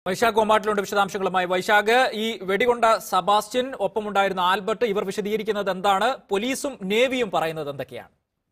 വൈശാഖ് കോമ്പാട്ടിലുണ്ട് വിശദാംശങ്ങളുമായി വൈശാഖ് ഈ വെടികൊണ്ട സബാസ്റ്റ്യൻ ഒപ്പമുണ്ടായിരുന്ന ആൽബർട്ട് ഇവർ വിശദീകരിക്കുന്നത് എന്താണ് പോലീസും നേവിയും പറയുന്നത് എന്തൊക്കെയാണ്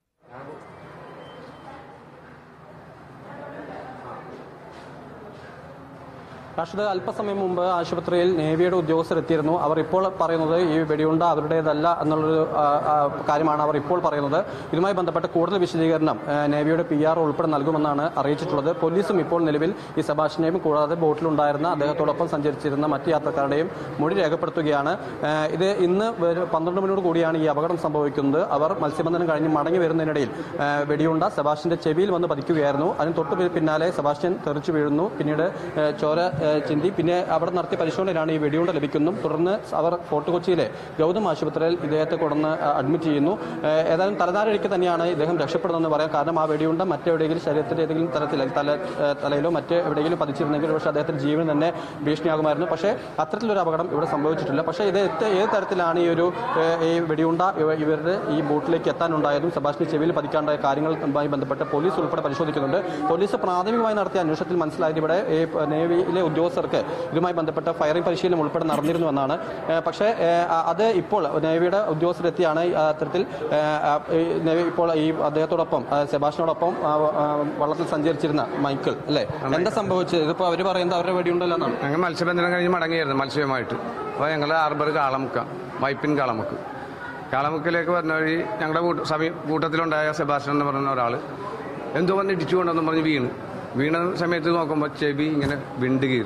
രാഷ്ട്രീയ അല്പസമയം മുമ്പ് ആശുപത്രിയിൽ നേവിയുടെ ഉദ്യോഗസ്ഥർ എത്തിയിരുന്നു അവർ ഇപ്പോൾ പറയുന്നത് ഈ വെടിയുണ്ട അവരുടേതല്ല എന്നുള്ളൊരു ആ, ആ, കാര്യമാണ് അവർ ഇപ്പോൾ പറയുന്നത് ഇതുമായി ബന്ധപ്പെട്ട് കൂടുതൽ വിശദീകരണം ആ, നേവിയുടെ പി ആർ ഉൾപ്പെടെ നൽകുമെന്നാണ് അറിയിച്ചിട്ടുള്ളത് പോലീസും ഇപ്പോൾ നിലവിൽ ഈ സബാഷിനെയും കൂടാതെ ബോട്ടിലുണ്ടായിരുന്ന അദ്ദേഹത്തോടൊപ്പം സഞ്ചരിച്ചിരുന്ന മറ്റ് യാത്രക്കാരുടെയും മൊഴി രേഖപ്പെടുത്തുകയാണ് ആ, ഇത് ഇന്ന് ഒരു പന്ത്രണ്ട് മണിയോട് കൂടിയാണ് ഈ അപകടം സംഭവിക്കുന്നത് അവർ മത്സ്യബന്ധനം കഴിഞ്ഞ് മടങ്ങി വരുന്നതിനിടയിൽ ആ, വെടിയുണ്ട സെബാസ്റ്റ്യന്റെ ചെവിയിൽ വന്ന് പതിക്കുകയായിരുന്നു അതിന് തൊട്ട് പി- പിന്നാലെ സെബാസ്റ്റ്യൻ തെറിച്ചു വീഴുന്നു പിന്നീട് ആ, ചോര ആ, ചിന്തി പിന്നെ അവിടെ നടത്തിയ പരിശോധനയിലാണ് ഈ വെടിയുണ്ട ലഭിക്കുന്നതും തുടർന്ന് അവർ ഫോർട്ട് കൊച്ചിയിലെ ഗൗതം ആശുപത്രിയിൽ ഇദ്ദേഹത്തെ കൊണ്ടുവന്ന് ആ, അഡ്മിറ്റ് ചെയ്യുന്നു ആ, ഏതായാലും തലനാരിഴയ്ക്ക് തന്നെയാണ് ഇദ്ദേഹം രക്ഷപ്പെടുന്നതെന്ന് പറയാം കാരണം ആ വെടിയുണ്ട മറ്റെവിടെയെങ്കിലും ശരീരത്തിന്റെ ഏതെങ്കിലും തരത്തിൽ തല ആ, തലയിലോ മറ്റ് എവിടെയെങ്കിലും പതിച്ചിരുന്നെങ്കിൽ പക്ഷേ അദ്ദേഹത്തിന്റെ ജീവൻ തന്നെ ഭീഷണിയാകുമായിരുന്നു പക്ഷേ അത്തരത്തിലൊരു അപകടം ഇവിടെ സംഭവിച്ചിട്ടില്ല പക്ഷേ ഇത് എത്ത- ഏത് തരത്തിലാണ് ഈ ഒരു ഏ, ഈ വെടിയുണ്ട ഇവ- ഇവരുടെ ഈ ബോട്ടിലേക്ക് എത്താനുണ്ടായതും സെബാസ്റ്റിന് ചെവിയിൽ പതിക്കാണ്ടായ കാര്യങ്ങളുമായി ബന്ധപ്പെട്ട് പോലീസ് ഉൾപ്പെടെ പരിശോധിക്കുന്നുണ്ട് പോലീസ് പ്രാഥമികമായി നടത്തിയ അന്വേഷണത്തിൽ മനസ്സിലായത് ഇവിടെ ഈ നേവിയിലെ ഉദ്യോഗസ്ഥർക്ക് ഇതുമായി ബന്ധപ്പെട്ട ഫയറിംഗ് പരിശീലനം ഉൾപ്പെടെ നടന്നിരുന്നു എന്നാണ് ഏ, പക്ഷേ ഏ, അ- അത് ഇപ്പോൾ നേവിയുടെ ഉദ്യോഗസ്ഥരെത്തിയാണ് ഈ അത്തരത്തിൽ ഏ, ആ, ഈ നേവി ഇപ്പോൾ ഈ അദ്ദേഹത്തോടൊപ്പം ആ, സെബാസ്റ്റിനോടൊപ്പം ആ, ആ, വള്ളത്തിൽ സഞ്ചരിച്ചിരുന്ന മൈക്കിൾ അല്ലേ എന്താ സംഭവിച്ചത് ഇതിപ്പോ അവര് പറയുന്നത് അവരുടെ വെടിയുണ്ടല്ലോ എന്നാണ് ഞങ്ങൾ മത്സ്യബന്ധനം കഴിഞ്ഞ് മടങ്ങിയായിരുന്നു മത്സ്യവുമായിട്ട് അപ്പോൾ ഞങ്ങൾ ഹാർബർ കാളമുക്ക വൈപ്പിൻ കാളമുക്ക് കാളമുക്കിലേക്ക് വരുന്ന വഴി ഞങ്ങളുടെ കൂട്ട സമീ കൂട്ടത്തിലുണ്ടായ സെബാസ്റ്റ്യൻ എന്ന് പറയുന്ന ഒരാൾ എന്തോ വന്ന് ഇടിച്ചു കൊണ്ടെന്ന് പറഞ്ഞ് വീണ് വീണ സമയത്ത് നോക്കുമ്പോൾ ചെവി ഇങ്ങനെ വിണ്ട് കീറി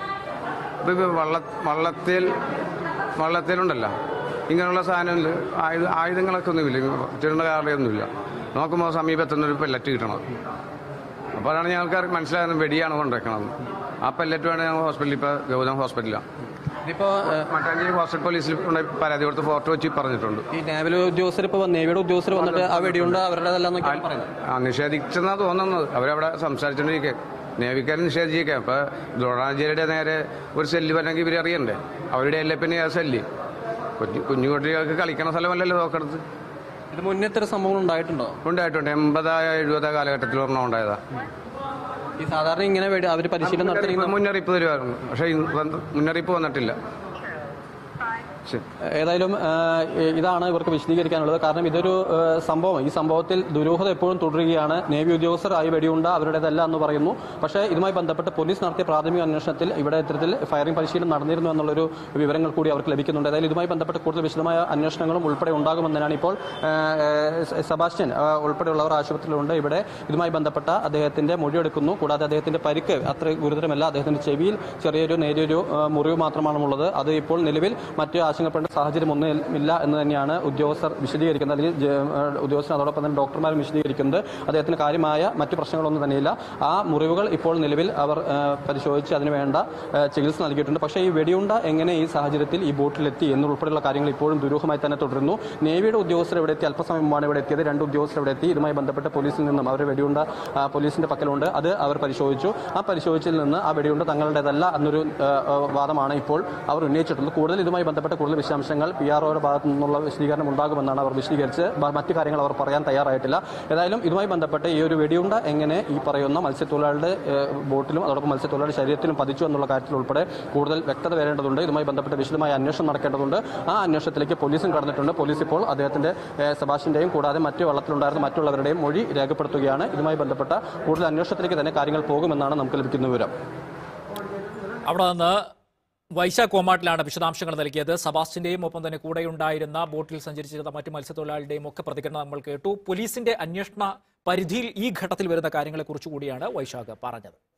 അപ്പോൾ ഇപ്പോൾ വള്ള വള്ളത്തിൽ വള്ളത്തിലുണ്ടല്ലോ ഇങ്ങനെയുള്ള സാധനമില്ല ആയുധ ആയുധങ്ങളൊക്കെ ഒന്നുമില്ല തിരുണ്ട കാറുടെയൊന്നുമില്ല നോക്കുമ്പോൾ സമീപത്തുനിന്നൊരു പെല്ലറ്റ് കിട്ടണത് അപ്പോഴാണ് ഞങ്ങൾക്ക് അറി- മനസ്സിലാകുന്നത് വെടിയാണ് കൊണ്ടുവയ്ക്കണത് ആ പെല്ലറ്റ് വേണം ഞങ്ങൾ ഹോസ്പിറ്റലിൽ ഇപ്പോൾ ഗൗതം ഹോസ്പിറ്റലിലാണ് ഇതിപ്പോ ഏ, മട്ടാഞ്ചേരി ഹോസ്റ്റൽ പോലീസിൽ കൊണ്ട് പരാതി കൊടുത്ത് ഫോർട്ട് വെച്ച് പറഞ്ഞിട്ടുണ്ട് ഈ നേവൽ ഉദ്യോഗസ്ഥർ ഇപ്പൊ നേവിയുടെ ഉദ്യോഗസ്ഥർ വന്നിട്ട് ആ വെടിയുണ്ട അവരുടേതല്ലെന്നൊക്കെയാണ് പറയുന്നത് ആ നിഷേധിച്ചെന്നാ തോന്നുന്നത് അവരവിടെ സംസാരിച്ചുകൊണ്ടിരിക്കുക നേവിക്കാർ നിഷേധിച്ചേക്കാം അപ്പോൾ ദ്രോണാചാര്യയുടെ നേരെ ഒരു സെല്ല് വരണമെങ്കിൽ ഇവർ അറിയണ്ടേ അവരുടെ അല്ലേ പിന്നെ ആ സെല്ല് കുഞ്ഞു കുഞ്ഞുകുട്ടികൾക്ക് കളിക്കണ സ്ഥലമല്ലല്ലോ നോക്കണത് ഇത് മുന്നേ ഇത്തരം സംഭവങ്ങൾ ഉണ്ടായിട്ടുണ്ടോ ഉണ്ടായിട്ടുണ്ട് എൺപതായ എഴുപതാ കാലഘട്ടത്തിൽ ഒരെണ്ണം ഉണ്ടായതാ ഈ സാധാരണ ഇങ്ങനെ വേടി അവർ പരിശീലനം നടത്തി മുന്നറിയിപ്പ് തരുമായിരുന്നു പക്ഷേ ഇന്ന് മുന്നറിയിപ്പ് വന്നിട്ടില്ല ശരി ഏതായാലും ആ, ഇതാണ് ഇവർക്ക് വിശദീകരിക്കാനുള്ളത് കാരണം ഇതൊരു ആ, സംഭവം ഈ സംഭവത്തിൽ ദുരൂഹത എപ്പോഴും തുടരുകയാണ് നേവി ഉദ്യോഗസ്ഥർ ആയി വെടിയുണ്ട അവരുടേതല്ല എന്ന് പറയുന്നു പക്ഷേ ഇതുമായി ബന്ധപ്പെട്ട് പോലീസ് നടത്തിയ പ്രാഥമിക അന്വേഷണത്തിൽ ഇവിടെ ഇത്തരത്തിൽ ഫയറിംഗ് പരിശീലനം നടന്നിരുന്നു എന്നുള്ളൊരു വിവരങ്ങൾ കൂടി അവർക്ക് ലഭിക്കുന്നുണ്ട് ഏതായാലും ഇതുമായി ബന്ധപ്പെട്ട് കൂടുതൽ വിശദമായ അന്വേഷണങ്ങളും ഉൾപ്പെടെ ഉണ്ടാകുമെന്നാണ് ഇപ്പോൾ ആ, ആ, സെബാസ്റ്റ്യൻ ആ, ഉൾപ്പെടെയുള്ളവർ ആശുപത്രിയിലുണ്ട് ഇവിടെ ഇതുമായി ബന്ധപ്പെട്ട അദ്ദേഹത്തിന്റെ മൊഴിയെടുക്കുന്നു കൂടാതെ അദ്ദേഹത്തിന്റെ പരിക്ക് അത്ര ഗുരുതരമല്ല അദ്ദേഹത്തിന്റെ ചെവിയിൽ ചെറിയൊരു നേരിയൊരു ആ, മുറിവ് മാത്രമാണുള്ളത് അത് ഇപ്പോൾ നിലവിൽ മറ്റ് ആശങ്കപ്പെടേണ്ട സാഹചര്യം ഒന്നും ഇല്ല എന്ന് തന്നെയാണ് ഉദ്യോഗസ്ഥർ വിശദീകരിക്കുന്നത് അല്ലെങ്കിൽ ജ- ആ, ഉദ്യോഗസ്ഥർ അതോടൊപ്പം തന്നെ ഡോക്ടർമാരും വിശദീകരിക്കുന്നത് അദ്ദേഹത്തിന് കാര്യമായ മറ്റ് പ്രശ്നങ്ങളൊന്നും തന്നെയില്ല ആ മുറിവുകൾ ഇപ്പോൾ നിലവിൽ അവർ ആ, പരിശോധിച്ച് അതിന് വേണ്ട ആ, ചികിത്സ നൽകിയിട്ടുണ്ട് പക്ഷേ ഈ വെടിയുണ്ട എങ്ങനെ ഈ സാഹചര്യത്തിൽ ഈ ബോട്ടിലെത്തി എന്നുൾപ്പെടെയുള്ള കാര്യങ്ങൾ ഇപ്പോഴും ദുരൂഹമായി തന്നെ തുടരുന്നു നേവിയുടെ ഉദ്യോഗസ്ഥർ ഇവിടെ എത്തി അല്പസമയം മുമ്പാണ് ഇവിടെ എത്തിയത് രണ്ട് ഉദ്യോഗസ്ഥർ ഇവിടെ എത്തി ഇതുമായി ബന്ധപ്പെട്ട് പോലീസിൽ നിന്നും അവർ വെടിയുണ്ട ആ, പോലീസിന്റെ പക്കലുണ്ട് അത് അവർ പരിശോധിച്ചു ആ പരിശോധിച്ചതിൽ നിന്ന് ആ വെടിയുണ്ട തങ്ങളുടേതല്ല എന്നൊരു ആ, ആ, വാദമാണ് ഇപ്പോൾ അവർ ഉന്നയിച്ചിട്ടുള്ളത് കൂടുതൽ ഇതുമായി ബന്ധപ്പെട്ട കൂടുതൽ വിശദാംശങ്ങൾ പി ആർ ഒയുടെ ഭാഗത്തു നിന്നുള്ള വിശദീകരണം ഉണ്ടാകുമെന്നാണ് അവർ വിശദീകരിച്ച് ബ- മറ്റു കാര്യങ്ങൾ അവർ പറയാൻ തയ്യാറായിട്ടില്ല ഏതായാലും ഇതുമായി ബന്ധപ്പെട്ട് ഈ ഒരു വെടിയുണ്ട എങ്ങനെ ഈ പറയുന്ന മത്സ്യത്തൊഴിലാളിയുടെ ഏഹ്, ബോട്ടിലും അതോടൊപ്പം മത്സ്യത്തൊഴിലാളി ശരീരത്തിലും പതിച്ചു എന്നുള്ള കാര്യത്തിൽ ഉൾപ്പെടെ കൂടുതൽ വ്യക്തത വരേണ്ടതുണ്ട് ഇതുമായി ബന്ധപ്പെട്ട് വിശദമായ അന്വേഷണം നടക്കേണ്ടതുണ്ട് ആ അന്വേഷണത്തിലേക്ക് പോലീസും കടന്നിട്ടുണ്ട് പോലീസ് ഇപ്പോൾ അദ്ദേഹത്തിന്റെ ഏഹ്, സെബാസ്റ്റിന്റെയും കൂടാതെ മറ്റു വള്ളത്തിലുണ്ടായിരുന്ന മറ്റുള്ളവരുടെയും മൊഴി രേഖപ്പെടുത്തുകയാണ് ഇതുമായി ബന്ധപ്പെട്ട കൂടുതൽ അന്വേഷണത്തിലേക്ക് തന്നെ കാര്യങ്ങൾ പോകുമെന്നാണ് നമുക്ക് ലഭിക്കുന്ന വിവരം അവിടെ നിന്ന് വൈശാഖ് കോമാട്ടിലാണ് വിശദാംശങ്ങൾ നൽകിയത് സബാസ്റ്റിന്റെയും ഒപ്പം തന്നെ കൂടെയുണ്ടായിരുന്ന ബോട്ടിൽ സഞ്ചരിച്ചിരുന്ന മറ്റു മത്സ്യത്തൊഴിലാളികളുടെയും ഒക്കെ പ്രതികരണം നമ്മൾ കേട്ടു പോലീസിന്റെ അന്വേഷണ പരിധിയിൽ ഈ ഘട്ടത്തിൽ വരുന്ന കാര്യങ്ങളെക്കുറിച്ച് കൂടിയാണ് വൈശാഖ് പറഞ്ഞത്